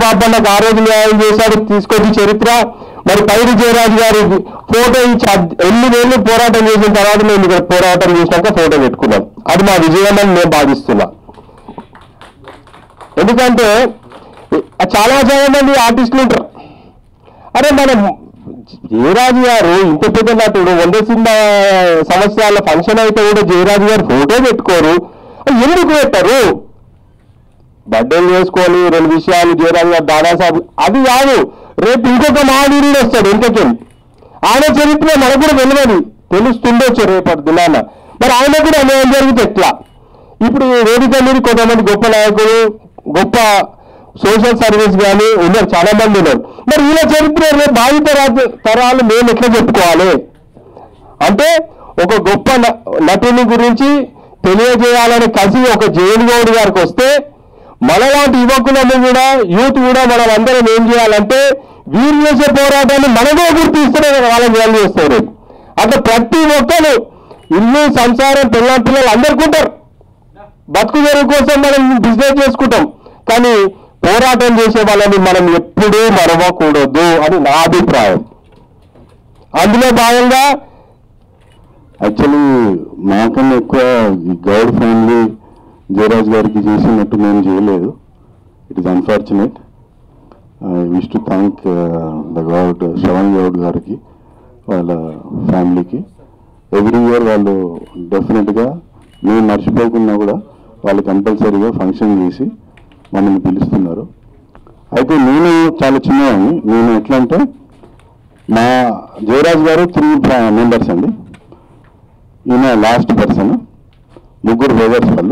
పాపన్నకు ఆ రోజు న్యాయం చేశాడు తీసుకొచ్చి చరిత్ర మరి పైరు జయరాజు గారి ఫోటో ఇచ్చి అద్- ఎన్ని వేళ్ళు పోరాటం చేసిన తర్వాత మేము ఇక్కడ పోరాటం చేసినాక ఫోటో పెట్టుకున్నాం అది మా విజయం అని మేము భావిస్తున్నా ఎందుకంటే చాలా చాలా మంది ఆర్టిస్టులు ఉంటారు అరే మనం జయరాజు గారు ఇంత పెద్ద నటుడు వంద సినిమా సంవత్సరాల ఫంక్షన్ అయితే కూడా జయరాజు గారు ఫోటో పెట్టుకోరు అది ఎందుకు పెట్టరు బర్త్డేలు చేసుకొని రెండు విషయాలు జయరాజు గారు దాదాసాబు అది కాదు రేపు ఇంకొక మహావీరుడు వస్తాడు ఇంకొకటి ఆయన చరిత్ర మనకు కూడా తెలియదు తెలుస్తుండొచ్చు రేపటి దినాన మరి ఆయన కూడా అన్యాయం జరిగితే ఎట్లా ఇప్పుడు ఈ వేదిక మీద కొంతమంది గొప్ప నాయకులు గొప్ప సోషల్ సర్వీస్ కానీ ఉన్నారు చాలా మంది ఉన్నారు మరి వీళ్ళ చరిత్ర రేపు భావిత రాజ- తరాలు మేము ఎట్లా చెప్పుకోవాలి అంటే ఒక గొప్ప న- నటుని గురించి తెలియజేయాలని కసి ఒక జైలు గౌడ్ గారికి వస్తే మనలాంటి యువకులను కూడా యూత్ కూడా మనం అందరం ఏం చేయాలంటే వీరు చేసే పోరాటాన్ని మనమే గుర్తిస్తేనే కదా వాళ్ళకి వాల్యూ వస్తారు అట్లా ప్రతి ఒక్కరు ఇల్లు సంసారం పిల్లల పిల్లలు అందరికీ ఉంటారు బతుకు తెరువు కోసం మనం బిజినెస్ చేసుకుంటాం కానీ పోరాటం చేసే వాళ్ళని మనం ఎప్పుడూ మరవకూడదు అని నా అభిప్రాయం అందులో భాగంగా యాక్చువల్లీ మాకన్నా ఎక్కువ ఈ గౌడ్ ఫ్యామిలీ జయరాజ్ గారికి చేసినట్టు మేము చేయలేదు it is unfortunate wish to thank the Goud Shravan Goud గారికి వాళ్ళ ఫ్యామిలీకి ఎవ్రీ ఇయర్ వాళ్ళు డెఫినెట్గా మేము మర్చిపోకున్నా కూడా వాళ్ళు కంపల్సరీగా ఫంక్షన్ చేసి మమ్మల్ని పిలుస్తున్నారు అయితే నేను చాలా చిన్నవాడిని నేను ఎట్లా అంటే మా జయరాజ్ గారు త్రీ మెంబర్స్ అండి ఈయన లాస్ట్ పర్సన్ ముగ్గురు బ్రదర్స్ వాళ్ళు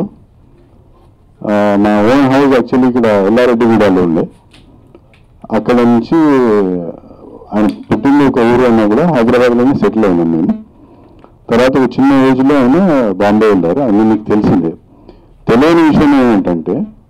ఆ, మా ఓన్ హౌస్ యాక్చువల్లీ ఇక్కడ ఎల్లారెడ్డిగూడలో ఉండే అక్కడ నుంచి ఆయన పుట్టింది ఒక ఊరు అన్నా కూడా హైదరాబాద్లోనే సెటిల్ అయినాం నేను తర్వాత ఒక చిన్న ఏజ్లో ఆయన బాంబే వెళ్ళారు అన్ని మీకు తెలిసిందే తెలియని విషయం ఏమిటంటే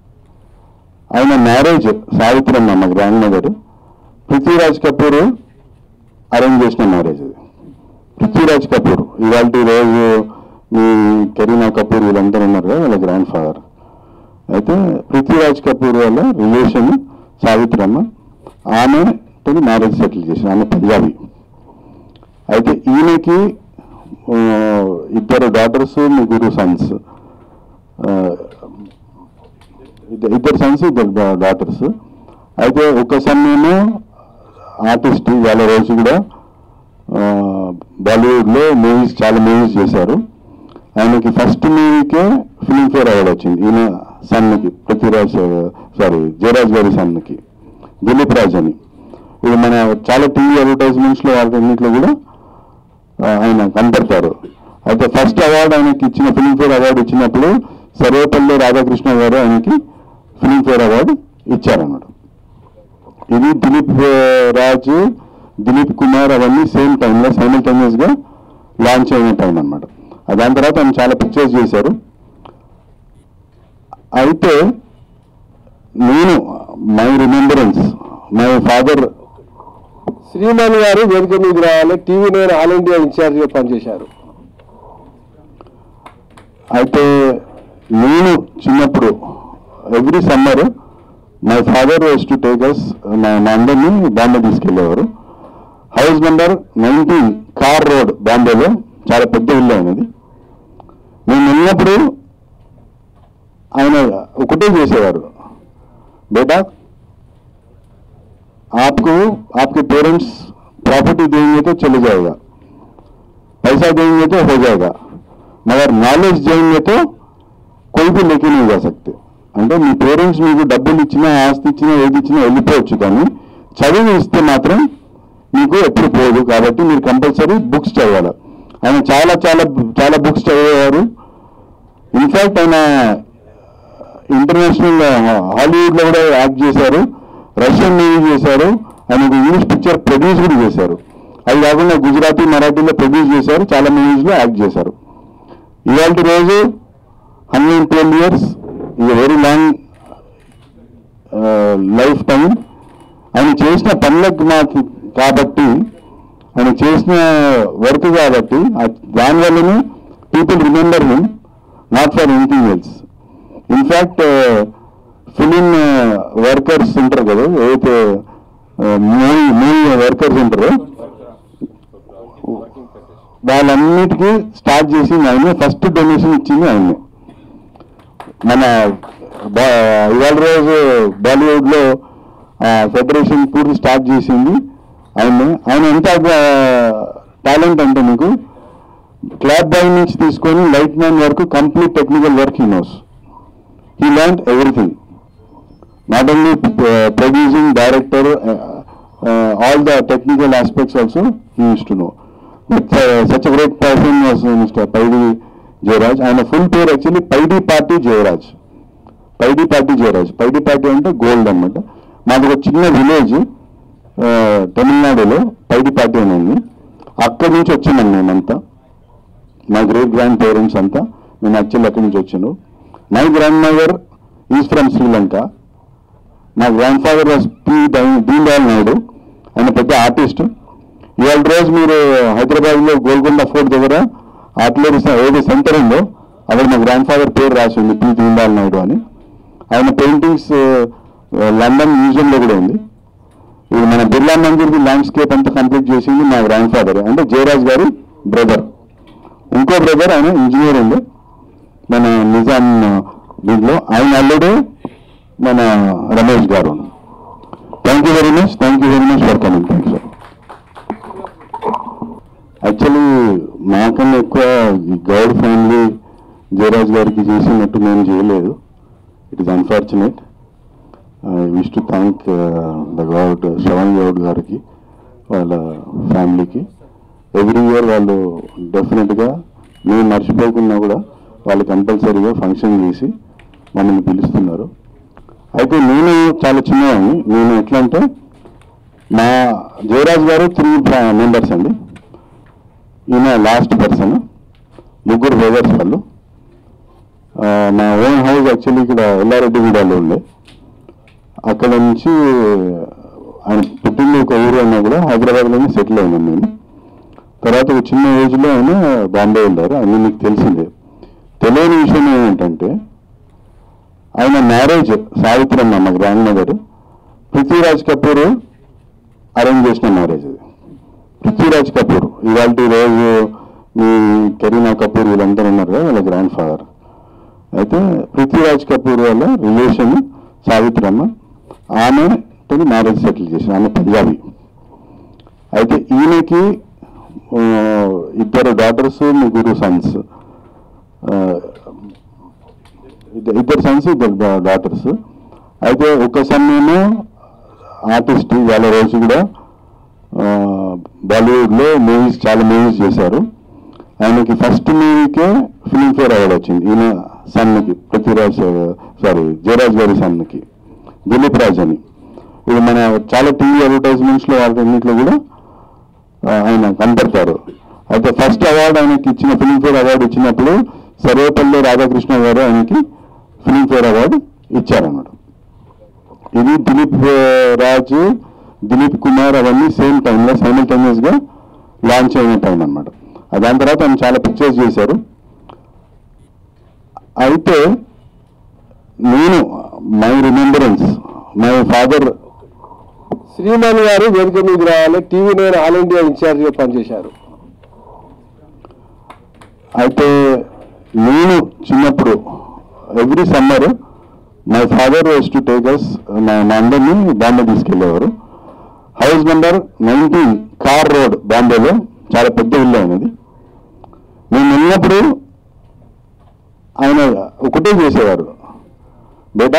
ఆయన మ్యారేజ్ సావిత్రమ్మ మా grand mother Prithviraj Kapoor arrange చేసిన మ్యారేజ్ అది పృథ్వీరాజ్ కపూర్ ఇవాళ రోజు మీ కరీనా కపూర్ వీళ్ళందరూ ఉన్నారు కదా వాళ్ళ గ్రాండ్ ఫాదర్ అయితే పృథ్వీరాజ్ కపూర్ వాళ్ళ రిలేషన్ సావిత్రమ్మ ఆమె మ్యారేజ్ సెటిల్ చేసిన ఆమె పంజాబీ అయితే ఈయనకి ఆ, ఇద్దరు డాటర్స్ ముగ్గురు సన్స్ ఇద్దరు సన్స్ ఇద్దరు డాటర్స్ అయితే ఒక సన్ ఏమో ఆర్టిస్ట్ వాళ్ళ రోజు కూడా ఆ, బాలీవుడ్లో మూవీస్ చాలా మూవీస్ చేశారు ఆయనకి ఫస్ట్ మూవీకే ఫిల్మ్ఫేర్ అవార్డు వచ్చింది ఈయన సన్కి పృథ్వీరాజ్ సారీ జయరాజ్ గారి సన్కి దిలీప్ రాజ్ అని ఇది మన చాలా టీవీ అడ్వర్టైజ్మెంట్స్లో వాటిన్నింటిలో కూడా ఆ, ఆయన కనపడతారు అయితే ఫస్ట్ అవార్డు ఆయనకి ఇచ్చిన ఫిల్మ్ఫేర్ అవార్డు ఇచ్చినప్పుడు సర్వేపల్లి రాధాకృష్ణ గారు ఆయనకి ఫిల్మ్ఫేర్ అవార్డు ఇచ్చారన్నమాట ఇది దిలీప్ ఆ, రాజు దిలీప్ కుమార్ అవన్నీ సేమ్ టైంలో సైమల్టేనియస్ గా లాంచ్ అయిన టైం అనమాట దాని తర్వాత ఆయన చాలా పిక్చర్స్ చేశారు అయితే నేను my remembrance my father Srimani గారు వేదిక మీద రావాలి టీవీ నేను ఆల్ ఇండియా ఇన్ఛార్జిగా పనిచేశారు అయితే నేను చిన్నప్పుడు every summer my father was to take us మా మా అందరినీ బాంబే తీసుకెళ్లేవారు house number nineteen car road బాంబేలో చాలా పెద్ద ఇల్లు అయినది మేము వెళ్ళినప్పుడు ఆయన ఒకటే చేసేవారు బేటా आपको आपके पेरेंट्स प्रॉपर्टी देंगे तो चले जाएगा पैसा देंगे तो हो जाएगा मगर नॉलेज देंगे तो कोई भी लेके नहीं जा सकते అంటే మీ పేరెంట్స్ మీకు డబ్బులు ఇచ్చినా ఆస్తి ఇచ్చినా ఏది ఇచ్చినా వెళ్ళిపోవచ్చు కానీ చదువు ఇస్తే మాత్రం మీకు ఎప్పుడు పోదు కాబట్టి మీరు కంపల్సరీ బుక్స్ చదవాలి ఆయన చాలా చాలా చాలా బుక్స్ చదివేవారు ఇన్ఫాక్ట్ ఆయన ఇంటర్నేషనల్ హాలీవుడ్ లో కూడా యాక్ట్ చేశారు రష్యన్ మూవీ చేశారు ఆయన ఒక ఇంగ్లీష్ పిక్చర్ ప్రొడ్యూస్ కూడా చేశారు అది కాకుండా గుజరాతీ మరాఠీలో ప్రొడ్యూస్ చేశారు చాలా మూవీస్ లో యాక్ట్ చేశారు ఇవాళ రోజు హండ్రెడ్ ట్వెల్వ్ ఇయర్స్ ఇది వెరీ లాంగ్ లైఫ్ టైం ఆయన చేసిన పనులకు మాకు కాబట్టి ఆయన చేసిన వర్క్ కాబట్టి ఆ- దానివల్లనే people remember him not for anything else in fact film workers ఉంటారు కదా ఏదైతే మూవీ మూవీ వర్కర్స్ ఉంటారో వాళ్ళన్నిటికీ స్టార్ట్ చేసింది ఆయనే ఫస్ట్ డొనేషన్ ఇచ్చింది ఆయనే మన బా- ఇవాళ రోజు బాలీవుడ్లో ఫెడరేషన్ పూర్తి స్టార్ట్ చేసింది ఆయనే ఆయన ఎంత టాలెంట్ అంటే మీకు క్లాప్ బాయ్ నుంచి తీసుకొని లైట్ మ్యాన్ వరకు complete technical work he knows he learn everything not only uh, producing director uh, uh, all the technical aspects also he used to know but uh, such a great person was uh, mr paidi jayraj and a full పేరు actually Paidipati Jayaraj Paidipati Jayaraj Paidipati అంటే gold అన్నమాట మాది ఒక చిన్న village తమిళనాడులో పైడి party అని ఉంది అక్కడి నుంచి వచ్చినాం మేమంతా మా గ్రేట్ గ్రాండ్ పేరెంట్స్ అంతా మేము యాక్చువల్లీ అక్కడి నుంచి వచ్చాను my grand mother is from Sri Lanka మా grand father was P Deen Dayal Naidu ఆయన పెద్ద ఆర్టిస్ట్ ఇవాళ రోజు మీరు హైదరాబాద్లో గోల్కొండ ఫోర్ట్ దగ్గర ఆర్టిలరీ ఏది సెంటర్ ఉందో అక్కడ మా గ్రాండ్ ఫాదర్ పేరు రాసి ఉంది పి దీన్ దయాల్ నాయుడు అని ఆయన పెయింటింగ్స్ లండన్ మ్యూజియంలో కూడా ఉంది ఇది మన బిర్లా మందిర్ది ల్యాండ్స్కేప్ అంతా కంప్లీట్ చేసింది మా గ్రాండ్ ఫాదర్ అంటే జయరాజ్ గారి బ్రదర్ ఇంకో బ్రదర్ ఆయన ఇంజనీర్ ఉంది మన నిజాం దీంట్లో ఆయన అల్లుడు మన రమేష్ గారు thank you very much thank you very much for coming thank you actually మాకన్నా ఎక్కువ ఈ గౌడ్ ఫ్యామిలీ జయరాజ్ గారికి చేసినట్టు మేము చేయలేదు it is unfortunate I wish to thank the Goud Shravan Goud గారికి వాళ్ళ ఫ్యామిలీకి ఎవ్రీ ఇయర్ వాళ్ళు డెఫినెట్గా మేము మర్చిపోకున్నా కూడా వాళ్ళు కంపల్సరీగా ఫంక్షన్ చేసి మమ్మల్ని పిలుస్తున్నారు అయితే నేను చాలా చిన్నవాడిని నేను ఎట్లా అంటే మా జయరాజ్ గారు త్రీ మెంబర్స్ అండి ఈయన లాస్ట్ పర్సన్ ముగ్గురు బ్రదర్స్ వాళ్ళు ఆ, మా ఓన్ హౌస్ యాక్చువల్లీ ఇక్కడ ఎల్లారెడ్డిగూడలో ఉండే అక్కడ నుంచి ఆయన పుట్టింది ఒక ఊరు అన్నా కూడా హైదరాబాద్లోనే సెటిల్ అయినాం మేము తర్వాత ఒక చిన్న ఏజ్లో ఆయన బాంబే వెళ్ళారు అన్నీ మీకు తెలిసిందే తెలియని విషయం ఏమిటంటే ఆయన మ్యారేజ్ సావిత్రమ్మ మా grand mother Prithviraj Kapoor arrange చేసిన మ్యారేజ్ అది పృథ్వీరాజ్ కపూర్ ఇవాళ రోజు మీ కరీనా కపూర్ వీళ్ళందరూ ఉన్నారు కదా వాళ్ళ గ్రాండ్ ఫాదర్ అయితే పృథ్వీరాజ్ కపూర్ వాళ్ళ రిలేషన్ సావిత్రమ్మ ఆమె మ్యారేజ్ సెటిల్ చేసిన ఆమె పంజాబీ అయితే ఈయనకి ఆ, ఇద్దరు డాటర్స్ ముగ్గురు సన్స్ ఇద్దరు సన్స్ ఇద్దరు డాటర్స్ అయితే ఒక సన్ ఏమో ఆర్టిస్ట్ వాళ్ళ రోజు కూడా ఆ, బాలీవుడ్లో మూవీస్ చాలా మూవీస్ చేశారు ఆయనకి ఫస్ట్ మూవీకే ఫిల్మ్ఫేర్ అవార్డు వచ్చింది ఈయన సన్కి పృథ్వీరాజ్ సారీ జయరాజ్ గారి సన్కి దిలీప్ రాజ్ అని ఇది మన చాలా టీవీ అడ్వర్టైజ్మెంట్స్లో వాటిన్నింటిలో కూడా ఆ, ఆయన కనపడతారు అయితే ఫస్ట్ అవార్డు ఆయనకి ఇచ్చిన ఫిల్మ్ఫేర్ అవార్డు ఇచ్చినప్పుడు సర్వేపల్లి రాధాకృష్ణ గారు ఆయనకి ఫిల్మ్ఫేర్ అవార్డు ఇచ్చారన్నమాట ఇది దిలీప్ ఆ, రాజు దిలీప్ కుమార్ అవన్నీ సేమ్ టైంలో సైమల్టేనియస్ గా లాంచ్ అయిన టైం అనమాట దాని తర్వాత ఆయన చాలా పిక్చర్స్ చేశారు అయితే నేను my remembrance my father Srimani గారు వేదిక మీద రావాలి టీవీ నేను ఆల్ ఇండియా ఇన్ఛార్జిగా పనిచేశారు అయితే నేను చిన్నప్పుడు every summer my father was to take us మా మా అందరినీ బాంబే తీసుకెళ్లేవారు house number nineteen car road బాంబేలో చాలా పెద్ద ఇల్లు అయినది మేము వెళ్ళినప్పుడు ఆయన ఒకటే చేసేవారు బేటా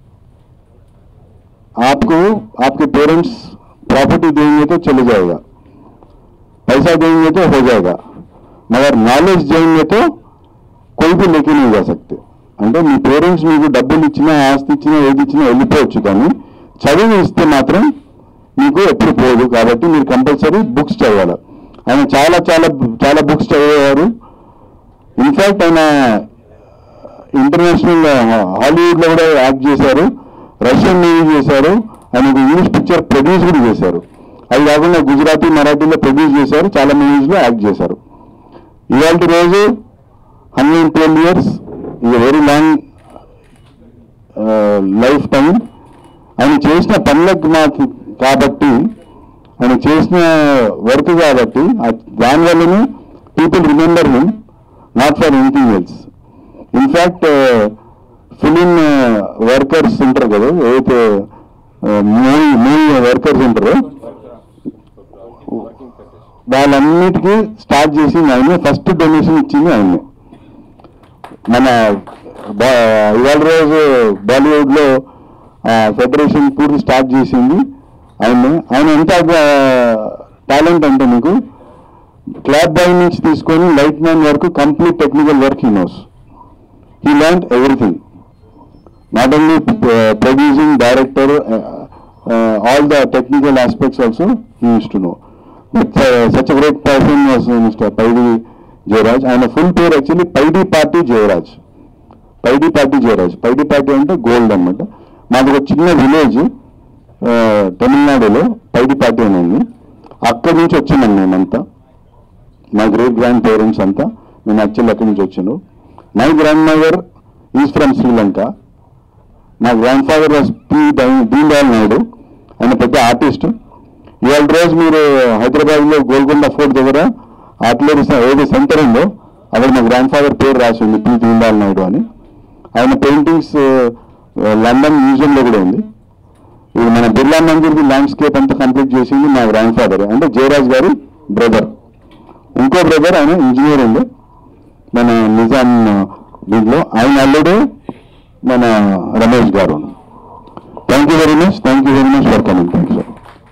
आपको आपके पेरेंट्स प्रॉपर्टी देंगे तो चले जाएगा पैसा देंगे तो हो जाएगा मगर नॉलेज देंगे तो कोई भी लेके नहीं जा सकते అంటే మీ పేరెంట్స్ మీకు డబ్బులు ఇచ్చినా ఆస్తి ఇచ్చినా ఏది ఇచ్చినా వెళ్ళిపోవచ్చు కానీ చదువు ఇస్తే మాత్రం మీకు ఎప్పుడు పోదు కాబట్టి మీరు కంపల్సరీ బుక్స్ చదవాలి ఆయన చాలా చాలా చాలా బుక్స్ చదివేవారు ఇన్ఫాక్ట్ ఆయన ఇంటర్నేషనల్ హాలీవుడ్ లో కూడా యాక్ట్ చేశారు రష్యన్ మూవీ చేశారు ఆయన ఒక ఇంగ్లీష్ పిక్చర్ ప్రొడ్యూస్ కూడా చేశారు అది కాకుండా గుజరాతీ మరాఠీలో ప్రొడ్యూస్ చేశారు చాలా మూవీస్ లో యాక్ట్ చేశారు ఇవాళ రోజు హండ్రెడ్ ట్వెల్వ్ ఇయర్స్ ఈ వెరీ లాంగ్ లైఫ్ టైం ఆయన చేసిన పనులకు మాకు కాబట్టి ఆయన చేసిన వర్క్ కాబట్టి ఆ- దానివల్లనే people remember him not for anything else in fact film workers ఉంటారు కదా ఏదైతే మూవీ మూవీ వర్కర్స్ ఉంటారో వాళ్ళన్నిటికీ స్టార్ట్ చేసింది ఆయనే ఫస్ట్ డొనేషన్ ఇచ్చింది ఆయనే మన బా- ఇవాళ రోజు బాలీవుడ్ లో ఫెడరేషన్ పూర్తి స్టార్ట్ చేసింది ఆయన ఆయన ఎంత టాలెంట్ అంటే మీకు క్లాబ్ బాయ్ నుంచి తీసుకొని లైట్ మ్యాన్ వరకు complete technical work he knows he learn everything not only producing director all the technical aspects also he use to know but such great person was mister Paidi Jayaraj ఆయన full పేరు actually Paidipati Jayaraj Paidipati Jayaraj Paidipati అంటే gold అన్నమాట మాది ఒక చిన్న village తమిళనాడులో పైడి party అని ఉంది అక్కడి నుంచి వచ్చినాం మేమంతా మా గ్రేట్ గ్రాండ్ పేరెంట్స్ అంతా మేము యాక్చువల్లీ అక్కడి నుంచి వచ్చాను my grand mother is from Sri Lanka మా grand father was P Deen Dayal Naidu ఆయన పెద్ద ఆర్టిస్ట్ ఇవాళ రోజు మీరు హైదరాబాద్లో గోల్కొండ ఫోర్ట్ దగ్గర ఆర్టిలరీ ఏది సెంటర్ ఉందో అక్కడ మా గ్రాండ్ ఫాదర్ పేరు రాసి ఉంది పి దీన్ దయాల్ నాయుడు అని ఆయన పెయింటింగ్స్ లండన్ మ్యూజియంలో కూడా ఉంది ఇది మన బిర్లా మందిర్కి ల్యాండ్స్కేప్ అంతా కంప్లీట్ చేసింది మా గ్రాండ్ ఫాదర్ అంటే జయరాజ్ గారి బ్రదర్ ఇంకో బ్రదర్ ఆయన ఇంజనీర్ ఉంది మన నిజాం దీంట్లో ఆయన అల్లుడు మన రమేష్ గారు thank you very much thank you very much for coming thank you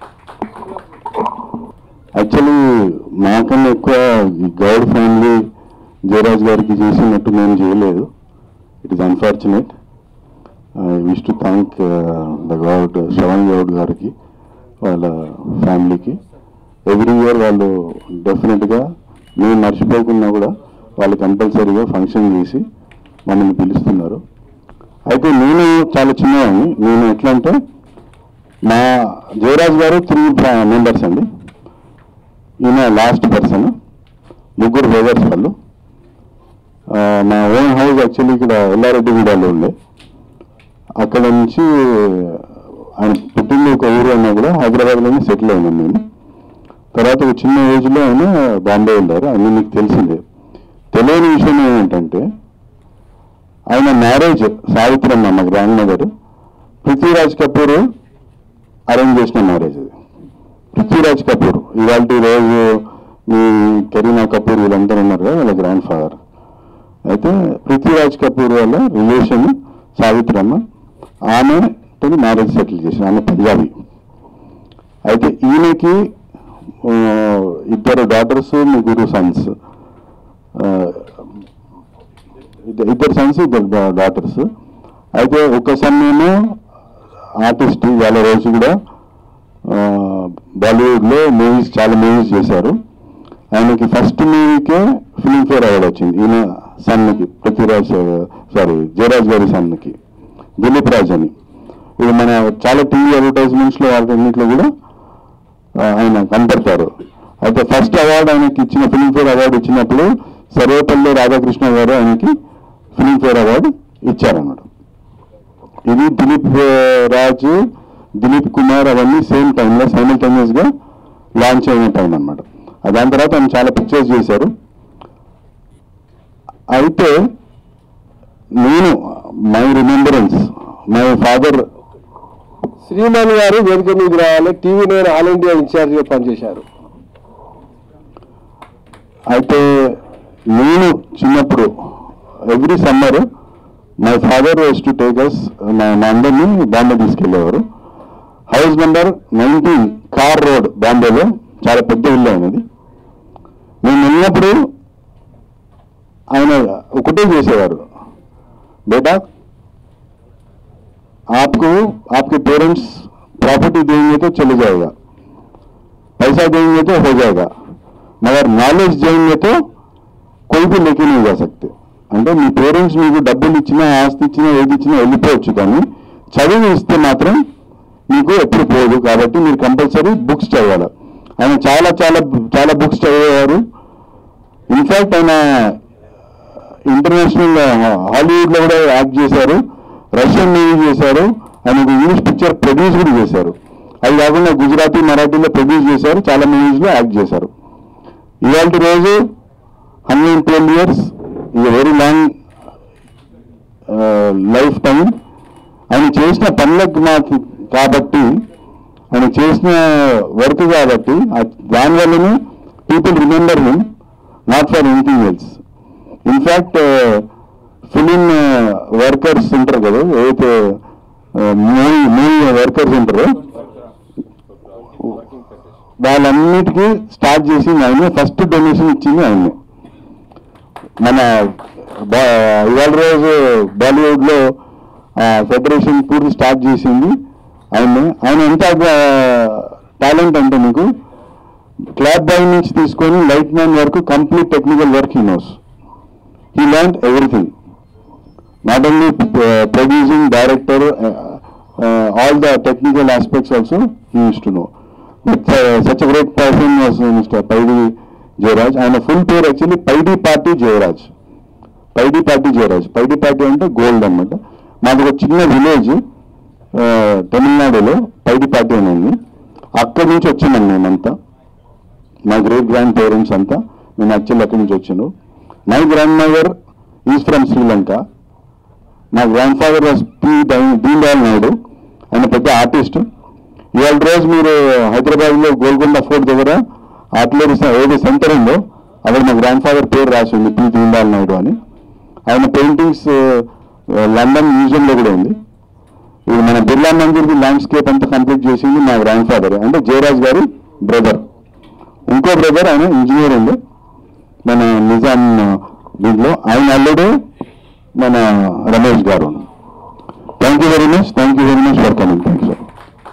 actually మాకన్నా ఎక్కువ ఈ గౌడ్ ఫ్యామిలీ జయరాజ్ గారికి చేసినట్టు మేము చేయలేదు it is unfortunate wish to thank the Goud Shravan Goud గారికి వాళ్ళ ఫ్యామిలీకి ఎవ్రీ ఇయర్ వాళ్ళు డెఫినెట్గా మేము మర్చిపోకున్నా కూడా వాళ్ళు కంపల్సరీగా ఫంక్షన్ చేసి మమ్మల్ని పిలుస్తున్నారు అయితే నేను చాలా చిన్నవాడిని నేను ఎట్లా అంటే మా జయరాజ్ గారు త్రీ మెంబర్స్ అండి ఈయన లాస్ట్ పర్సన్ ముగ్గురు బ్రదర్స్ వాళ్ళు ఆ, మా ఓన్ హౌస్ యాక్చువల్లీ ఇక్కడ ఎల్లారెడ్డిగూడలో ఉండే అక్కడ నుంచి ఆయన పుట్టింది ఒక ఊరు అన్నా కూడా హైదరాబాద్లోనే సెటిల్ అయినాం మేము తర్వాత ఒక చిన్న ఏజ్లో ఆయన బాంబే వెళ్ళారు అన్నీ మీకు తెలిసిందే తెలియని విషయం ఏమిటంటే ఆయన మ్యారేజ్ సావిత్రమ్మ మా grand mother Prithviraj Kapoor arrange చేసిన మ్యారేజ్ అది పృథ్వీరాజ్ కపూర్ ఇవాళ రోజు మీ కరీనా కపూర్ వీళ్ళందరూ ఉన్నారు కదా వాళ్ళ గ్రాండ్ ఫాదర్ అయితే పృథ్వీరాజ్ కపూర్ వాళ్ళ రిలేషన్ సావిత్రమ్మ ఆమె మ్యారేజ్ సెటిల్ చేసిన ఆమె పంజాబీ అయితే ఈయనకి ఆ, ఇద్దరు డాటర్స్ ముగ్గురు సన్స్ ఇద్దరు సన్స్ ఇద్దరు డాటర్స్ అయితే ఒక సన్ ఏమో ఆర్టిస్ట్ వాళ్ళ రోజు కూడా ఆ, బాలీవుడ్లో మూవీస్ చాలా మూవీస్ చేశారు ఆయనకి ఫస్ట్ మూవీకే ఫిల్మ్ఫేర్ అవార్డు వచ్చింది ఈయన సన్కి పృథ్వీరాజ్ సారీ జయరాజ్ గారి సన్కి దిలీప్ రాజ్ అని ఇది మన చాలా టీవీ అడ్వర్టైజ్మెంట్స్లో వాటిన్నింటిలో కూడా ఆ, ఆయన కనపడతారు అయితే ఫస్ట్ అవార్డు ఆయనకి ఇచ్చిన ఫిల్మ్ఫేర్ అవార్డు ఇచ్చినప్పుడు సర్వేపల్లి రాధాకృష్ణ గారు ఆయనకి ఫిల్మ్ఫేర్ అవార్డు ఇచ్చారన్నమాట ఇది దిలీప్ ఆ, రాజు దిలీప్ కుమార్ అవన్నీ సేమ్ టైంలో సైమల్టేనియస్ గా లాంచ్ అయిన టైం అనమాట దాని తర్వాత ఆయన చాలా పిక్చర్స్ చేశారు అయితే నేను my remembrance my father Shriman garu వేదిక మీద రావాలి టీవీ నైన్ ఆల్ ఇండియా ఇన్ఛార్జిగా పనిచేశారు అయితే నేను చిన్నప్పుడు every summer my father was to take us మా మా అందరినీ బాంబే తీసుకెళ్లేవారు house number nineteen car road బాంబేలో చాలా పెద్ద ఇల్లు అయినది నేను వెళ్ళినప్పుడు ఆయన ఒకటే చేసేవారు బేటా आपको आपके पेरेंट्स प्रॉपर्टी देंगे तो चले जाएगा पैसा देंगे तो हो जाएगा मगर नॉलेज देंगे तो कोई भी लेके नहीं जा सकते అంటే మీ పేరెంట్స్ మీకు డబ్బులు ఇచ్చినా ఆస్తి ఇచ్చినా ఏది ఇచ్చినా వెళ్ళిపోవచ్చు కానీ చదువు ఇస్తే మాత్రం మీకు ఎప్పుడు పోదు కాబట్టి మీరు కంపల్సరీ బుక్స్ చదవాలి ఆయన చాలా చాలా చాలా బుక్స్ చదివేవారు ఇన్ఫాక్ట్ ఆయన ఇంటర్నేషనల్ హాలీవుడ్ లో కూడా యాక్ట్ చేశారు రష్యన్ మూవీ చేశారు ఆయన ఒక ఇంగ్లీష్ పిక్చర్ ప్రొడ్యూస్ కూడా చేశారు అది కాకుండా గుజరాతీ మరాఠీలో ప్రొడ్యూస్ చేశారు చాలా మూవీస్లో యాక్ట్ చేశారు ఇవాళ రోజు హండ్రెడ్ ట్వెల్వ్ ఇయర్స్ ఇది వెరీ లాంగ్ లైఫ్ టైం ఆయన చేసిన పనులకు మాకు కాబట్టి ఆయన చేసిన వర్క్ కాబట్టి ఆ- దానివల్లనే people remember him not for anything else in fact film workers ఉంటారు కదా ఏదైతే మూవీ మూవీ వర్కర్స్ ఉంటారో వాళ్ళన్నిటికీ స్టార్ట్ చేసింది ఆయనే ఫస్ట్ డొనేషన్ ఇచ్చింది ఆయనే మన బా- ఇవాళ రోజు బాలీవుడ్లో ఫెడరేషన్ పూర్తి స్టార్ట్ చేసింది ఆయన ఆయన ఎంత టాలెంట్ అంటే మీకు క్లాప్ బాయ్ నుంచి తీసుకొని లైట్ మ్యాన్ వరకు complete technical work he knows he learn everything not only producing director all the technical aspects also he use to know such great person was mister Paidi Jayaraj ఆయన full పేరు actually Paidipati Jayaraj Paidipati Jayaraj Paidipati అంటే gold అన్నమాట మాది ఒక చిన్న village తమిళనాడులో పైడి party అని ఉంది అక్కడి నుంచి వచ్చినాం మేమంతా మా గ్రేట్ గ్రాండ్ పేరెంట్స్ అంతా మేము యాక్చువల్లీ అక్కడి నుంచి వచ్చినాం my grand mother is from Sri Lanka మా grand father was P Deen Dayal Naidu ఆయన పెద్ద ఆర్టిస్ట్ ఇవాళ రోజు మీరు హైదరాబాద్లో గోల్కొండ ఫోర్ట్ దగ్గర ఆర్టిలరీ ఏది సెంటర్ ఉందో అక్కడ మా గ్రాండ్ ఫాదర్ పేరు రాసి ఉంది పి దీన్ దయాల్ నాయుడు అని ఆయన పెయింటింగ్స్ లండన్ మ్యూజియంలో కూడా ఉంది ఇది మన బిర్లా మందిర్ది ల్యాండ్స్కేప్ అంతా కంప్లీట్ చేసింది మా గ్రాండ్ ఫాదర్ అంటే జయరాజ్ గారి బ్రదర్ ఇంకో బ్రదర్ ఆయన ఇంజనీర్ ఉంది మన నిజాం దీంట్లో ఆయన అల్లుడు మన రమేష్ గారు thank you very much thank you very much for coming thank you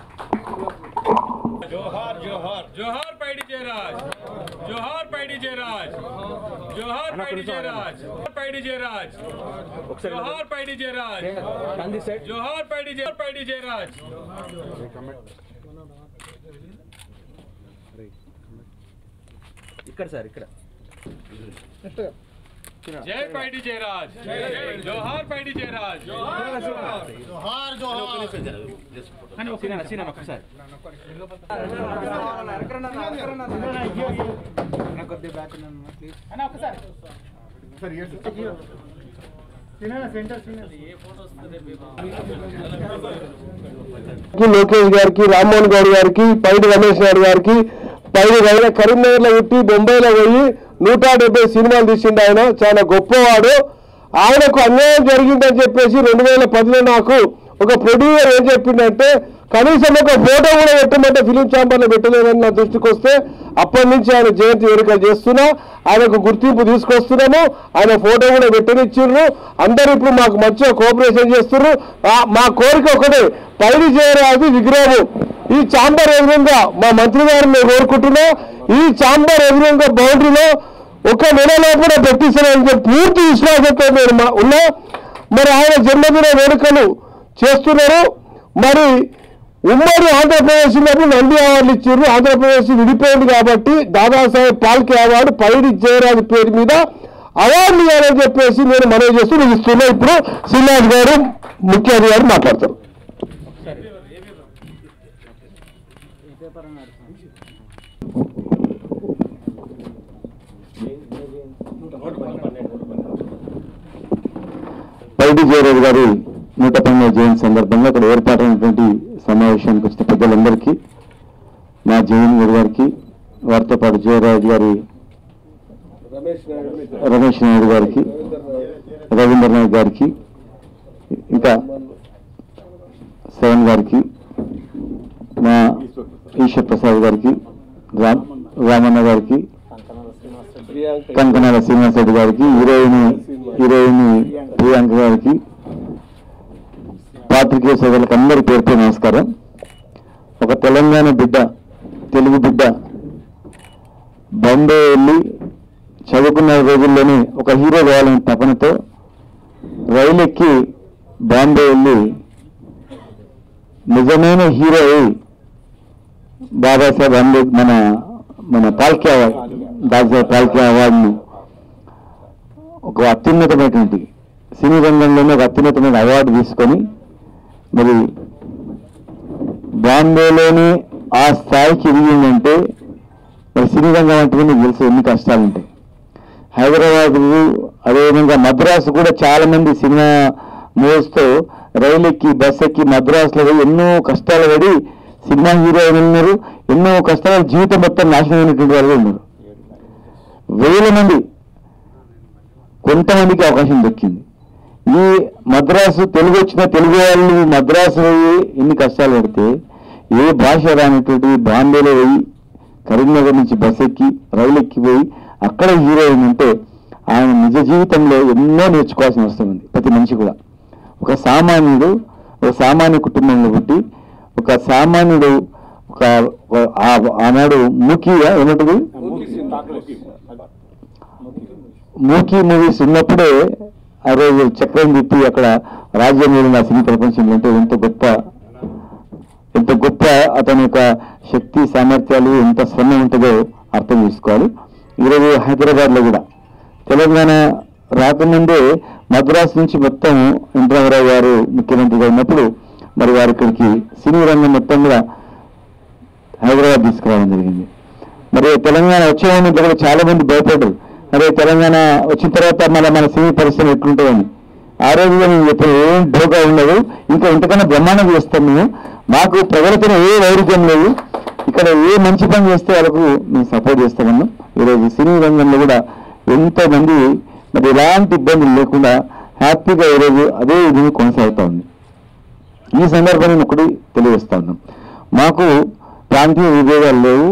జోహార్ జోహార్ జోహార్ పైడి జయరాజ్ జోహార్ పైడి జయరాజ్ జోహార్ పైడి జయరాజ్ పైడి జయరాజ్ జోహార్ పైడి జయరాజ్ జోహార్ పైడి జయ పైడి జయరాజ్ ఇక్కడ సార్ ఇక్కడ జై పైడి జయరాజ్ జోహార్ పైడి జయరాజ్ సీనా సీనా ఒక్కసారి కి లోకేష్ గారికి రామ్మోహన్ గౌడ్ గారికి పైడి రమేష్ గారి గారికి పైడి రవి కరీంనగర్ లో పుట్టి బొంబాయిలో పోయి నూట డెబ్బై సినిమాలు తీసిండు ఆయన చాలా గొప్పవాడు ఆయనకు అన్యాయం జరిగిందని చెప్పేసి రెండు వేల పదిలో నాకు ఒక ప్రొడ్యూసర్ ఏం చెప్పిండంటే కనీసం ఒక ఫోటో కూడా పెట్టమంటే ఫిలిం ఛాంబర్లో పెట్టలేదని నా దృష్టికి వస్తే అప్పటి నుంచి ఆయన జయంతి వేడుకలు చేస్తున్నా ఆయనకు గుర్తింపు తీసుకొస్తున్నాము ఆయన ఫోటో కూడా పెట్టనిచ్చిర్రు అందరూ ఇప్పుడు మాకు మంచిగా కోఆపరేషన్ చేస్తున్నారు ఆ- మా కోరిక ఒకటే పైడి చేయరాదు విగ్రహము ఈ చాంబర్ ఎదురుగా మా మంత్రి గారిని నేను కోరుకుంటున్నా ఈ చాంబర్ ఎదురుగా బౌండరీలో ఒక నెల లోపల పెట్టిస్తానని చెప్పి పూర్తి విశ్వాసంతో నేను మా- ఉన్నా మరి ఆయన జన్మదిన వేడుకలు చేస్తున్నారు మరి ఉమ్మడి ఆంధ్రప్రదేశ్ ఉన్నప్పుడు నంది అవార్డులు ఇచ్చారు ఆంధ్రప్రదేశ్ విడిపోయింది కాబట్టి దాదాసాహెబ్ పాల్కే అవార్డు పైడి జయరాజు పేరు మీద అవార్డులు ఇవ్వాలని చెప్పేసి నేను మనవి చేస్తూ నేను ఇస్తున్నా ఇప్పుడు శ్రీనివాస్ గారు ముఖ్య అధికారి మాట్లాడతారు పైడి జయరాజు గారి నూట పన్నెండు జయంతి సందర్భంగా ఇక్కడ ఏర్పాటైనటువంటి సమావేశానికి వచ్చిన పెద్దలందరికీ మా జగన్ గారి గారికి వారితో పాటు జయరాజు గారి రమేష్ నాయుడు గారికి రవీంద్ర నాయక్ గారికి ఇంకా శరణ్ గారికి మా ఈశ్వర్ ప్రసాద్ గారికి రామ్ రామన్న గారికి కంకనాల శ్రీనివాస్ రెడ్డి గారికి హీరోయిన్ హీరోయిన్ ప్రియాంక గారికి పాత్రికేయ సోదరులకు అందరి పేరుతో నమస్కారం ఒక తెలంగాణ బిడ్డ తెలుగు బిడ్డ బాంబే వెళ్ళి చదువుకున్న రోజుల్లోనే ఒక హీరో కావాలనే తపనతో రైలు ఎక్కి బాంబే వెళ్ళి నిజమైన హీరో అయి బాబాసాహెబ్ అంబేద్ మన మన పాల్కే అవార్డు దాదాపు పాల్కే అవార్డును ఒక అత్యున్నతమైనటువంటి సినీ రంగంలోనే ఒక అత్యున్నతమైన అవార్డు తీసుకొని మరి బాంబేలోని ఆ స్థాయికి ఎదిగిందంటే మరి సినీ రంగం అంటే మీకు తెలుసు ఎన్ని కష్టాలు ఉంటాయి హైదరాబాద్ అదేవిధంగా మద్రాసు కూడా చాలా మంది సినిమా మూవ్స్తో రైలు ఎక్కి బస్ ఎక్కి మద్రాసులో పోయి ఎన్నో కష్టాలు పడి సినిమా హీరోయిన్ ఉన్నారు ఎన్నో కష్టాలు జీవితం మొత్తం నాశనం అయినటువంటి వాళ్ళు ఉన్నారు వేల మంది కొంతమందికి అవకాశం దక్కింది ఈ మద్రాసు తెలుగు వచ్చిన తెలుగు వాళ్ళు మద్రాసు పోయి ఎన్ని కష్టాలు పడితే ఏ భాష రానటువంటి బాంబేలో పోయి కరీంనగర్ నుంచి బస్ ఎక్కి రైలు ఎక్కిపోయి అక్కడ హీరోయిన్ ఉంటే ఆయన నిజ జీవితంలో ఎన్నో నేర్చుకోవాల్సిన అవసరం ఉంది ప్రతి మనిషి కూడా ఒక సామాన్యుడు ఒక సామాన్య కుటుంబంలో పుట్టి ఒక సామాన్యుడు ఒక ఒక- ఆ- ఆనాడు మూకీగా ఏమంటుంది మూకీ మూవీస్ ఉన్నప్పుడే ఆ రోజు చక్రం తిప్పి అక్కడ రాజ్యం మీద నా సినీ ప్రపంచంలో అంటే ఎంత గొప్ప ఎంత గొప్ప అతని యొక్క శక్తి సామర్థ్యాలు ఎంత శ్రమ ఉంటుందో అర్థం చేసుకోవాలి ఈరోజు హైదరాబాద్లో కూడా తెలంగాణ రాకముందే మద్రాసు నుంచి మొత్తం ఎన్టీ రామారావు గారు ముఖ్యమంత్రిగా ఉన్నప్పుడు మరి వారు ఇక్కడికి సినీ రంగం మొత్తం కూడా హైదరాబాద్ తీసుకురావడం జరిగింది మరి తెలంగాణ వచ్చే ముందు కూడా చాలా మంది భయపడ్డారు మరి తెలంగాణ వచ్చిన తర్వాత మన మన సినీ పరిశ్రమ ఎట్లుంటుందని ఆ రోజుగా మేము చెప్పిన ఏం ఢోకా ఉండదు ఇంకా ఇంతకన్నా బ్రహ్మాండం చేస్తాం మేము మాకు ప్రజలతో ఏ వైరుధ్యం లేదు ఇక్కడ ఏ మంచి పని చేస్తే వాళ్ళకు మేము సపోర్ట్ చేస్తామన్నాం ఈరోజు సినీ రంగంలో కూడా ఎంతో మంది మరి ఎలాంటి ఇబ్బందులు లేకుండా హ్యాపీగా ఈరోజు అదే ఇది కొనసాగుతా ఉంది ఈ సందర్భంగా నేను ఒకటి తెలియజేస్తా ఉన్నాం మాకు ప్రాంతీయ విభేదాలు లేవు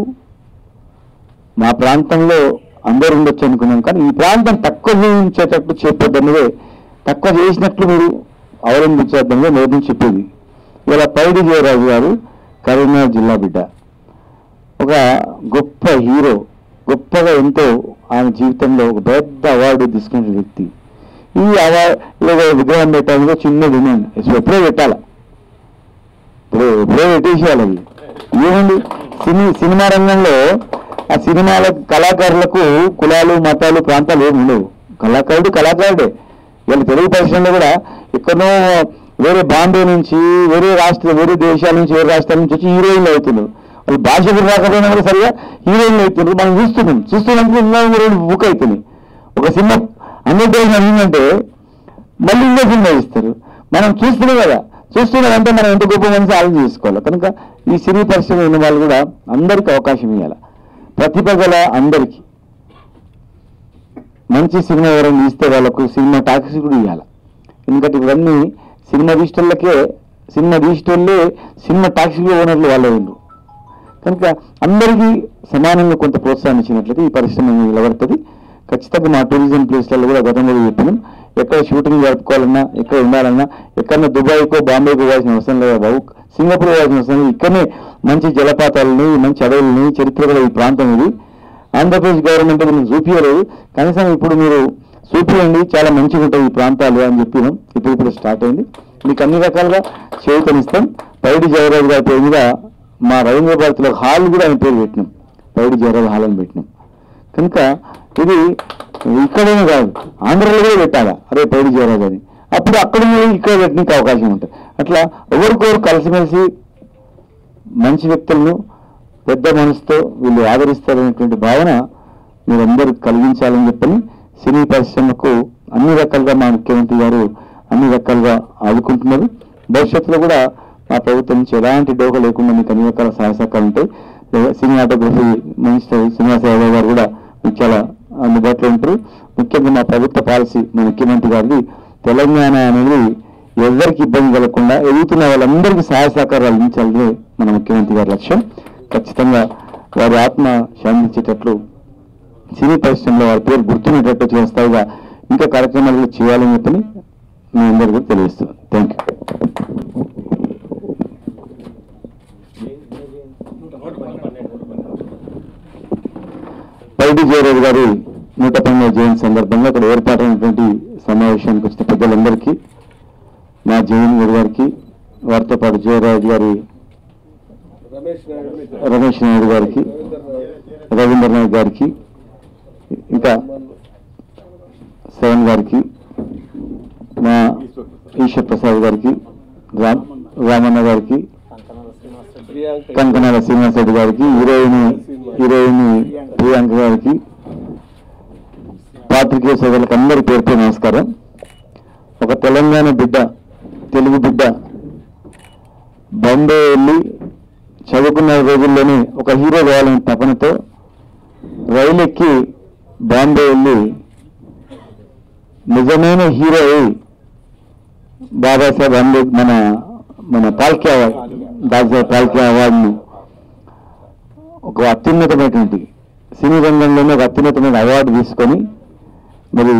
మా ప్రాంతంలో అందరూ ఉండొచ్చు అనుకున్నాం కానీ ఈ ప్రాంతం తక్కువ జీవించేటట్టు చెప్పొద్దన్నదే తక్కువ చేసినట్లు మీరు అవలంబించేద్దామని నేను చెప్పేది ఇలా పైడి జయరాజు గారు కరీంనగర్ జిల్లా బిడ్డ ఒక గొప్ప హీరో గొప్పగా ఎంతో ఆయన జీవితంలో ఒక పెద్ద అవార్డు తీసుకున్న వ్యక్తి ఈ అవార్డు విగ్రహం పెట్టాలంటే చిన్న డిమాండ్ ఎప్పుడో పెట్టాలా ఇప్పుడు ఎప్పుడో పెట్టేసేయాలి అది ఏముంది సినీ సినిమా రంగంలో ఆ సినిమాల కళాకారులకు కులాలు మతాలు ప్రాంతాలు ఏమి ఉండవు కళాకారుడు కళాకారుడే వీళ్ళ తెలుగు పరిశ్రమలో కూడా ఎక్కడో వేరే బాంబే నుంచి వేరే రాష్ట్ర వేరే దేశాల నుంచి వేరే రాష్ట్రాల నుంచి వచ్చి హీరోయిన్లు అవుతున్నారు వాళ్ళు భాష కూడా రాకపోయినా కూడా సరిగా హీరోయిన్లు అవుతున్నారు మనం చూస్తున్నాం చూస్తున్నందుకు ఇంకా రెండు బుక్ అవుతున్నాయి ఒక సినిమా హండ్రెడ్ డేస్ అయిందంటే మళ్ళీ ఇంకో సినిమా ఇస్తారు మనం చూస్తున్నాం కదా చూస్తున్నామంటే మనం ఎంత గొప్ప మనిషి ఆలోచన చేసుకోవాలి కనుక ఈ సినీ పరిశ్రమ ఉన్న వాళ్ళు కూడా అందరికీ అవకాశం ఇవ్వాలి ప్రతిభ గల అందరికీ మంచి సినిమా ఎవరైనా తీస్తే వాళ్ళకు సినిమా టాక్సీ కూడా ఇవ్వాలి ఎందుకంటే ఇవన్నీ సినిమా తీసేటోళ్ళకే సినిమా తీసేటోళ్ళే సినిమా టాక్సీ ఓనర్లు వాళ్ళే ఉండ్రు కనుక అందరికీ సమానంగా కొంత ప్రోత్సాహం ఇచ్చినట్లయితే ఈ పరిశ్రమ నిలబడుతుంది ఖచ్చితంగా మా టూరిజం ప్లేస్లలో కూడా గతంలో చెప్పినాం ఎక్కడ షూటింగ్ జరుపుకోవాలన్నా ఎక్కడ ఉండాలన్నా ఎక్కడన్నా దుబాయ్కో బాంబేకో పోవాల్సిన అవసరం లేదు బాబు సింగపూర్ పోవాల్సిన అవసరం లేదు ఇక్కడనే మంచి జలపాతాలని మంచి అడవులని చరిత్ర గల ఈ ప్రాంతం ఇది ఆంధ్రప్రదేశ్ గవర్నమెంట్ మీకు చూపించలేదు కనీసం ఇప్పుడు మీరు చూపించండి చాలా మంచిగా ఉంటాయి ఈ ప్రాంతాలు అని చెప్పినాం ఇప్పుడు ఇప్పుడు స్టార్ట్ అయింది మీకు అన్ని రకాలుగా చేయూతనిస్తాం పైడి జయరాజు గారి పేరు మీద మా రవీంద్ర భారతిలో హాల్ కూడా ఆయన పేరు పెట్టినాం పైడి జయరాజు హాల్ అని పెట్టినాం కనుక ఇది ఇక్కడేనే కాదు ఆంధ్రలో కూడా పెట్టాలా అదే పైడి జయరాజు అని అప్పుడు అక్కడ ఉన్నవి ఇక్కడ పెట్టడానికి అవకాశం ఉంటుంది అట్లా ఎవరికొరు కలిసిమెలిసి మంచి వ్యక్తులను పెద్ద మనసుతో వీళ్ళు ఆదరిస్తారనేటువంటి భావన మీరందరూ కలిగించాలని చెప్పని సినీ పరిశ్రమకు అన్ని రకాలుగా మా ముఖ్యమంత్రి గారు అన్ని రకాలుగా ఆదుకుంటున్నారు భవిష్యత్తులో కూడా మా ప్రభుత్వం నుంచి ఎలాంటి డోక లేకుండా మీకు అన్ని రకాల సహాయ సహకారాలు ఉంటాయి లేదా సినిమాటోగ్రఫీ మినిస్టర్ శ్రీనివాస యాదవ్ గారు కూడా మీకు చాలా అందుబాటులో ఉంటారు ముఖ్యంగా మా ప్రభుత్వ పాలసీ మా ముఖ్యమంత్రి గారిది తెలంగాణ అనేది ఎవరికి ఇబ్బంది కలగకుండా ఎదుగుతున్న వాళ్ళందరికీ సహాయ సహకారాలు అందించాలని మన ముఖ్యమంత్రి గారి లక్ష్యం ఖచ్చితంగా వారి ఆత్మ శాంతించేటట్లు సినీ పరిశ్రమలో వారి పేరు గుర్తుండేటట్టు చేస్తాయిగా ఇంకా కార్యక్రమాలు కూడా చేయాలని చెప్పని మీ అందరికీ కూడా తెలియజేస్తున్నాను థ్యాంక్ యూ పైడి జయరాజు గారి నూట పన్నెండు జయంతి సందర్భంగా ఇక్కడ ఏర్పాటైనటువంటి సమావేశానికి వచ్చిన పెద్దలందరికీ మా జగన్ గారికి వారితో పాటు జయరాజు గారి రమేష్ నాయుడు గారికి రవీంద్ర నాయక్ గారికి ఇంకా శవన్ గారికి మా ఈశ్వర్ ప్రసాద్ గారికి రామ్ రామన్న గారికి కంకనాల శ్రీనివాస్ రెడ్డి గారికి హీరోయిన్ హీరోయిన్ ప్రియాంక గారికి పాత్రికేయ సోదరులకు అందరి పేరుతో నమస్కారం ఒక తెలంగాణ బిడ్డ తెలుగు బిడ్డ బాంబే వెళ్ళి చదువుకున్న రోజుల్లోనే ఒక హీరో కావాలని తపనతో రైలు ఎక్కి బాంబే వెళ్ళి నిజమైన హీరో అయి బాబాసాహెబ్ అంబేద్ మన మన పాల్కే అవార్డ్ దాదాసాహెబ్ పాల్కే అవార్డును ఒక అత్యున్నతమైనటువంటి సినీ రంగంలోనే ఒక అత్యున్నతమైన అవార్డు తీసుకొని మరి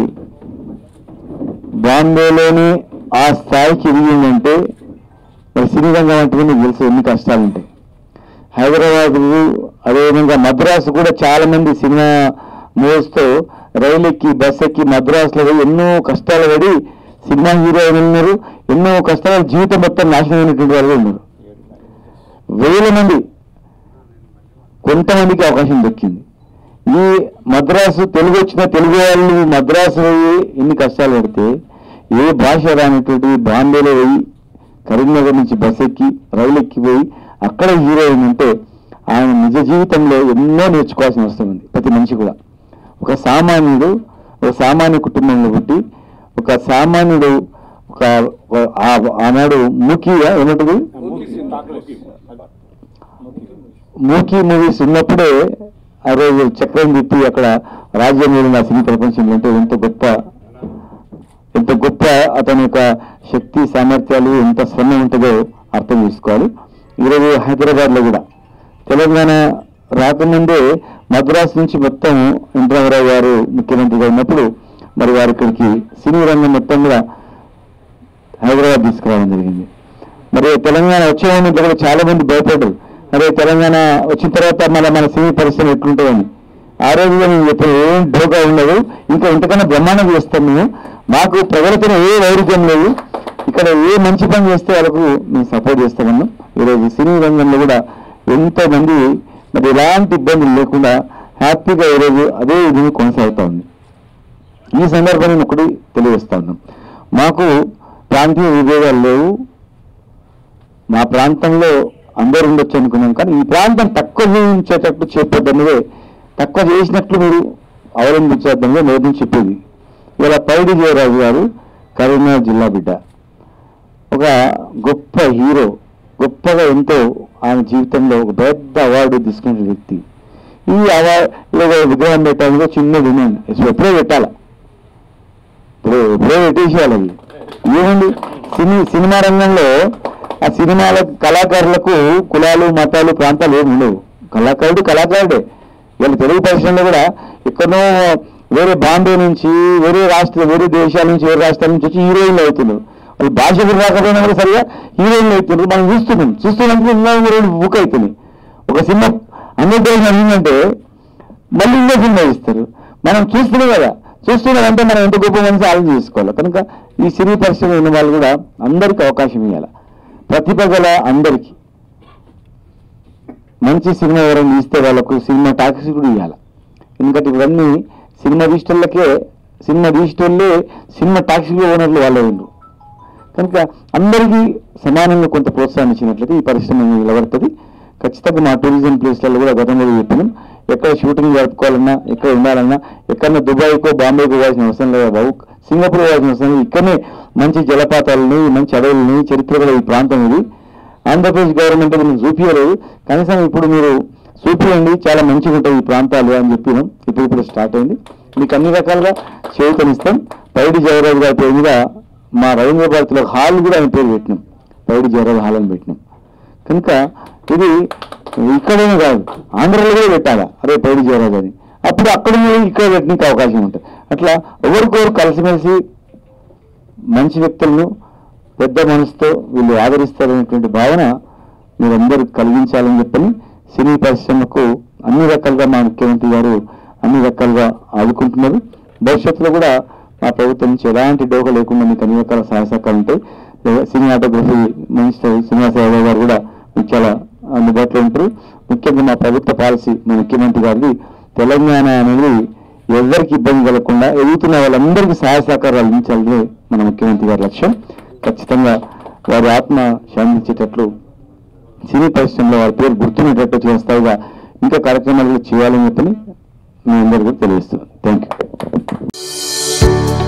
బాంబేలోని ఆ స్థాయికి ఎదిగిందంటే మరి సినీ రంగం అంటే మీకు తెలుసు ఎన్ని కష్టాలు ఉంటాయి హైదరాబాద్ అదేవిధంగా మద్రాసు కూడా చాలా మంది సినిమా మూవ్స్తో రైలు ఎక్కి బస్ ఎక్కి మద్రాసులో పోయి ఎన్నో కష్టాలు పడి సినిమా హీరోయిన్ ఉన్నారు ఎన్నో కష్టాలు జీవితం మొత్తం నాశనం అయినటువంటి వాళ్ళు ఉన్నారు వేల మంది కొంతమందికి అవకాశం దక్కింది ఈ మద్రాసు తెలుగు వచ్చిన తెలుగు వాళ్ళు మద్రాసు పోయి ఎన్ని కష్టాలు పడితే ఏ భాష రానటువంటి బాంబేలో పోయి కరీంనగర్ నుంచి బస్ ఎక్కి రైలు ఎక్కిపోయి అక్కడ హీరోయిన్ అంటే ఆయన నిజ జీవితంలో ఎన్నో నేర్చుకోవాల్సిన అవసరం ఉంది ప్రతి మనిషి కూడా ఒక సామాన్యుడు ఒక సామాన్య కుటుంబంలో పుట్టి ఒక సామాన్యుడు ఒక ఒక- ఆ- ఆనాడు మూకీగా ఏమంటుంది మూకీ మూవీస్ ఉన్నప్పుడే ఆ రోజు చక్రం తిప్పి అక్కడ రాజ్యం మీద సినీ ప్రపంచంలో అంటే ఎంత గొప్ప ఎంత గొప్ప అతని యొక్క శక్తి సామర్థ్యాలు ఎంత శ్రమ ఉంటుందో అర్థం చేసుకోవాలి ఈరోజు హైదరాబాద్లో కూడా తెలంగాణ రాకముందే మద్రాసు నుంచి మొత్తం ఎన్ రామారావు గారు ముఖ్యమంత్రిగా ఉన్నప్పుడు మరి వారు ఇక్కడికి సినీ రంగం మొత్తం కూడా హైదరాబాద్ తీసుకురావడం జరిగింది మరి తెలంగాణ వచ్చే ముందు కూడా చాలా మంది భయపడ్డారు మరి తెలంగాణ వచ్చిన తర్వాత మళ్ళీ మన సినీ పరిశ్రమ ఎట్లుంటుందని ఆ రోజుగా మేము చెప్పిన ఏం ఢోకా ఉండదు ఇంకా ఇంతకన్నా బ్రహ్మాండం చేస్తాం మేము మాకు ప్రజలతో ఏ వైరుధ్యం లేదు ఇక్కడ ఏ మంచి పని చేస్తే వాళ్ళకు మేము సపోర్ట్ చేస్తామన్నాం ఈరోజు సినీ రంగంలో కూడా ఎంతో మంది మరి ఎలాంటి ఇబ్బందులు లేకుండా హ్యాపీగా ఈరోజు అదే విధంగా కొనసాగుతా ఉంది ఈ సందర్భంగా నేను ఒకటి తెలియజేస్తా ఉన్నాం మాకు ప్రాంతీయ విభేదాలు లేవు మా ప్రాంతంలో అందరు ఉండొచ్చు అనుకున్నాం కానీ ఈ ప్రాంతం తక్కువ జీవించేటట్టు చెప్పొద్దన్నదే తక్కువ చేసినట్లు మీరు అవలంబించొద్దన్నదే నేను నుంచి చెప్పేది ఇలా పైడి జయరాజు గారు కరీంనగర్ జిల్లా బిడ్డ ఒక గొప్ప హీరో గొప్పగా ఎంతో ఆయన జీవితంలో ఒక పెద్ద అవార్డు తీసుకున్న వ్యక్తి ఈ అవార్డు ఏదో విగ్రహం పెట్టాలంటే చిన్న డిమాండ్ ఎప్పుడో పెట్టాలా ఇప్పుడు ఎప్పుడో పెట్టేసేయాలి అది ఏముంది సినీ సినిమా రంగంలో ఆ సినిమాల కళాకారులకు కులాలు మతాలు ప్రాంతాలు ఏమి ఉండవు కళాకారుడు కళాకారుడే వీళ్ళ తెలుగు పరిశ్రమలో కూడా ఎక్కడో వేరే బాంబే నుంచి వేరే రాష్ట్ర వేరే దేశాల నుంచి వేరే రాష్ట్రాల నుంచి వచ్చి హీరోయిన్లు అవుతున్నారు వాళ్ళు భాష కూడా రాకపోయినా కూడా సరిగా హీరోయిన్లు అవుతున్నారు మనం చూస్తున్నాం చూస్తున్నప్పుడు ఇంకా రెండు బుక్ అవుతున్నాయి ఒక సినిమా అన్ని అయిందంటే మళ్ళీ ఇంకో సినిమా ఇస్తారు మనం చూస్తున్నాం కదా చూస్తున్నామంటే మనం ఎంత గొప్ప మనిషి ఆలోచన చేసుకోవాలి కనుక ఈ సినీ పరిశ్రమ ఉన్న వాళ్ళు కూడా అందరికీ అవకాశం ఇవ్వాలి ప్రతిభ గల అందరికీ మంచి సినిమా ఎవరైనా తీస్తే వాళ్ళకు సినిమా టాక్సీ కూడా ఇవ్వాలి ఎందుకంటే ఇవన్నీ సినిమా తీసేటోళ్ళకే సినిమా తీసేటోళ్ళే సినిమా టాక్సీ ఓనర్లు వాళ్ళే ఉండ్రు కనుక అందరికీ సమానంగా కొంత ప్రోత్సాహం ఇచ్చినట్లయితే ఈ పరిశ్రమ నిలబడుతుంది ఖచ్చితంగా మా టూరిజం ప్లేస్లలో కూడా గతంలో చెప్పినాం ఎక్కడ షూటింగ్ జరుపుకోవాలన్నా ఎక్కడ ఉండాలన్నా ఎక్కడన్నా దుబాయ్కో బాంబేకో పోవాల్సిన అవసరం లేదు బాబు సింగపూర్ పోవాల్సిన అవసరం లేదు ఇక్కడనే మంచి జలపాతాలని మంచి అడవులని చరిత్ర గల ఈ ప్రాంతం ఇది ఆంధ్రప్రదేశ్ గవర్నమెంట్ మీరు చూపించలేదు కనీసం ఇప్పుడు మీరు చూపించండి చాలా మంచిగా ఉంటాయి ఈ ప్రాంతాలు అని చెప్పినాం ఇప్పుడు ఇప్పుడు స్టార్ట్ అయింది మీకు అన్ని రకాలుగా చేయూతనిస్తాం పైడి జయరాజు గారి పేరు మీద మా రవీంద్ర భారతిలో హాల్ కూడా ఆయన పేరు పెట్టినాం పైడి జయరాజు హాల్ అని పెట్టినాం కనుక ఇది ఇక్కడేనే కాదు ఆంధ్రలో కూడా పెట్టాలా అరే పైడి జయరాజు అని అప్పుడు అక్కడ నుండి ఇక్కడ పెట్టడానికి అవకాశం ఉంటుంది అట్లా ఎవరికొరు కలిసిమెలిసి మంచి వ్యక్తులను పెద్ద మనసుతో వీళ్ళు ఆదరిస్తారనేటువంటి భావన మీరందరూ కలిగించాలని చెప్పని సినీ పరిశ్రమకు అన్ని రకాలుగా మా ముఖ్యమంత్రి గారు అన్ని రకాలుగా ఆదుకుంటున్నారు భవిష్యత్తులో కూడా మా ప్రభుత్వం నుంచి ఎలాంటి డోక లేకుండా మీకు అన్ని రకాల సహాయ సహకారాలు ఉంటాయి సినిమాటోగ్రఫీ మినిస్టర్ శ్రీనివాస యాదవ్ గారు కూడా మీకు చాలా అందుబాటులో ఉంటారు ముఖ్యంగా మా ప్రభుత్వ పాలసీ మా ముఖ్యమంత్రి గారిది తెలంగాణ అనేది ఎవరికి ఇబ్బంది కలగకుండా ఎదుగుతున్న వాళ్ళందరికీ సహాయ సహకారాలు అందించాలనే మన ముఖ్యమంత్రి గారి లక్ష్యం ఖచ్చితంగా వారి ఆత్మ శాంతించేటట్లు సినీ పరిశ్రమలో వారి పేరు గుర్తుండేటట్టు చేస్తాయిగా ఇంకా కార్యక్రమాలు కూడా చేయాలని చెప్పని మీ అందరికీ తెలియజేస్తున్నాను థ్యాంక్ యూ